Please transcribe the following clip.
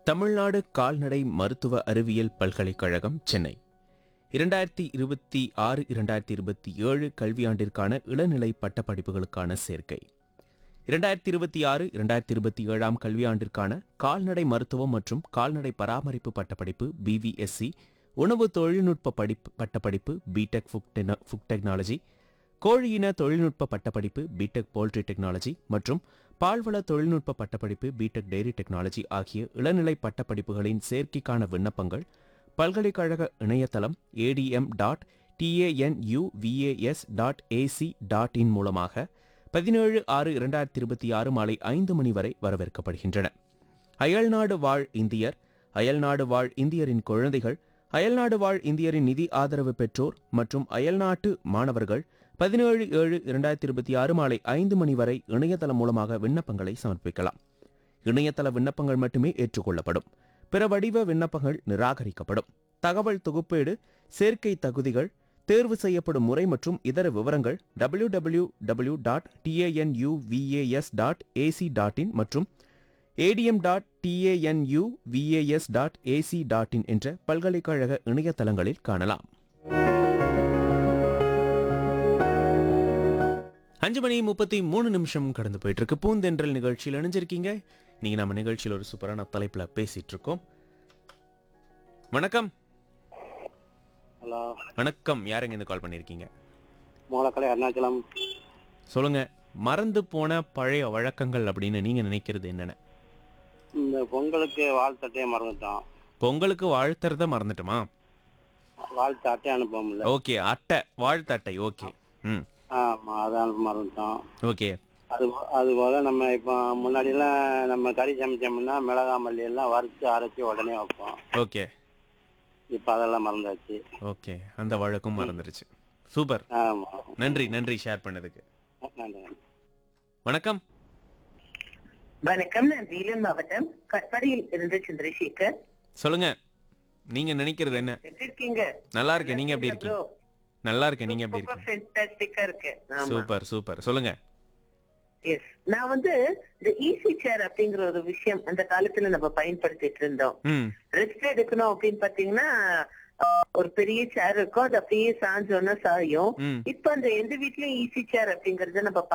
தமிழ்நாடு கால்நடை மருத்துவ அறிவியல் பல்கலைக்கழகம் சென்னை இரண்டாயிரத்தி இருபத்தி ஆறு இரண்டாயிரத்தி இருபத்தி ஏழு கல்வியாண்டிற்கான இளநிலை பட்டப்படிப்புகளுக்கான சேர்க்கை இரண்டாயிரத்தி இருபத்தி ஆறு இரண்டாயிரத்தி இருபத்தி ஏழாம் கல்வியாண்டிற்கான கால்நடை மருத்துவம் மற்றும் கால்நடை பராமரிப்பு பட்டப்படிப்பு பிவிஎஸ்சி உணவு தொழில்நுட்ப படிப்பு பட்டப்படிப்பு B Tech food techno- food technology கோழியின தொழில்நுட்ப பட்டப்படிப்பு பிடெக் போல்ட்ரி டெக்னாலஜி மற்றும் பால்வள தொழில்நுட்ப பட்டப்படிப்பு பிடெக் டெய்ரி டெக்னாலஜி ஆகிய இளநிலை பட்டப்படிப்புகளின் சேர்க்கைக்கான விண்ணப்பங்கள் பல்கலைக்கழக இணையதளம் ADM dot TANUVAS dot AC dot in மூலமாக பதினேழு ஆறு இரண்டாயிரத்தி இருபத்தி ஆறு மாலை ஐந்து மணி வரை வரவேற்கப்படுகின்றன அயல்நாடு வாழ் இந்தியர் அயல்நாடு வாழ் இந்தியரின் குழந்தைகள் அயல்நாடு வாழ் இந்தியரின் நிதி ஆதரவு பெற்றோர் மற்றும் அயல்நாட்டு மாணவர்கள் பதினேழு ஏழு இரண்டாயிரத்தி இருபத்தி ஆறு மாலை ஐந்து மணி வரை இணையதளம் மூலமாக விண்ணப்பங்களை சமர்ப்பிக்கலாம் இணையதள விண்ணப்பங்கள் மட்டுமே ஏற்றுக்கொள்ளப்படும் பிற வடிவ விண்ணப்பங்கள் நிராகரிக்கப்படும் தகவல் தொகுப்பீடு சேர்க்கை தகுதிகள் தேர்வு செய்யப்படும் முறை மற்றும் இதர விவரங்கள் W W W dot TANUVAS dot AC dot in மற்றும் ADM dot TANUVAS dot AC dot in என்ற பல்கலைக்கழக இணையதளங்களில் காணலாம் அஞ்சு மணி முப்பத்தி மூணு நிமிஷம் கடந்து போயிட்டு இருக்கு பூந்தென்றல் நிகழ்ச்சியில் இணைஞ்சிருக்கீங்க நீங்க நம்ம நிகழ்ச்சியில் ஒரு சூப்பரான தலைப்புல பேசிட்டு இருக்கோம் வணக்கம் ஹலோ வணக்கம் யாருங்க இருந்து கால் பண்ணிருக்கீங்க மூலக்கலை அருணாச்சலம் சொல்லுங்க மறந்து போன பழைய வழக்கங்கள் அப்படின்னு நீங்க நினைக்கிறது என்னென்ன இந்த பொங்கலுக்கு வாழ்த்தட்டையே மறந்துட்டோம் பொங்கலுக்கு வாழ்த்துறத மறந்துட்டோமா வாழ்த்து அட்டை அனுப்போம்ல ஓகே அட்டை வாழ்த்தட்டை ஓகே ம் ஆமா அதை அனுப்ப மறந்துட்டோம் ஓகே அது போ- அது போல நம்ம இப்போ முன்னாடிலாம் நம்ம கறி சமைச்சோம்னா மிளகா மல்லி எல்லாம் வறுத்து அரைச்சி உடனே வைப்போம் ஓகே இப்போ அதெல்லாம் மறந்தாச்சு ஓகே அந்த வழக்கும் மறந்துருச்சு சூப்பர் ஆமா நன்றி நன்றி ஷேர் பண்ணதுக்கு நன்றி வணக்கம் வணக்கம் நான் வேலூர் மாவட்டம் கட்பாடியில் இருந்து சந்திரசேகர் சொல்லுங்க நீங்க நினைக்கிறது என்ன எப்படி இருக்கீங்க நல்லா இருக்கேன் நீங்க எப்படி இருக்கீங்க நல்லா இருக்கேன் நீங்க எப்படி ரொம்ப இருக்கீங்க ஃபென்டாஸ்டிக்கா இருக்கு ஆமா சூப்பர் சூப்பர் சொல்லுங்க எஸ் நான் வந்து இந்த ஈஸி சேர் அப்படிங்கிற ஒரு விஷயம் அந்த காலத்துல நம்ம பயன்படுத்திட்டு இருந்தோம் ம் ரெஸ்ட் எடுக்கணும் அப்படின்னு பாத்தீங்கன்னா அஹ், ஒரு பெரிய சேர் இருக்கும் அது அப்படியே சாஞ்சோன்னா சாயும் ம் இப்ப அந்த எந்த வீட்லயும் ஈஸி சேர் அப்படிங்கறத நம்ம